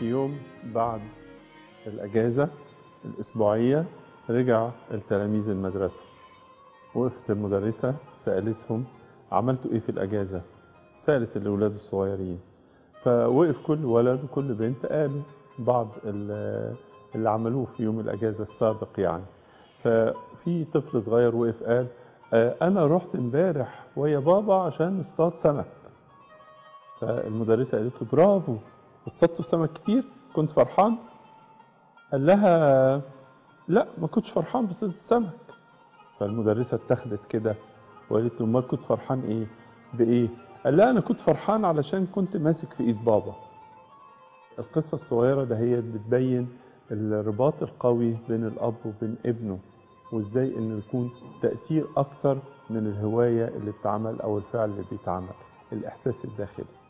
يوم بعد الأجازة الأسبوعية رجع التلاميذ المدرسة وقفت المدرسة سألتهم عملتوا إيه في الأجازة؟ سألت الأولاد الصغيرين فوقف كل ولد وكل بنت قالوا بعض ال- اللي عملوه في يوم الأجازة السابق يعني ففي طفل صغير وقف قال آه، أنا رحت امبارح ويا بابا عشان نصطاد سمك فالمدرسة قالت له برافو اصطادتوا سمك كتير كنت فرحان قال لها لا ما كنتش فرحان بصيد السمك فالمدرسة اتخذت كده وقالت له امال كنت فرحان ايه بايه قال لها انا كنت فرحان علشان كنت ماسك في ايد بابا القصة الصغيرة ده هي بتبين الرباط القوي بين الأب وبين ابنه وإزاي إنه يكون تأثير أكتر من الهواية اللي بتعمل أو الفعل اللي بيتعمل الإحساس الداخلي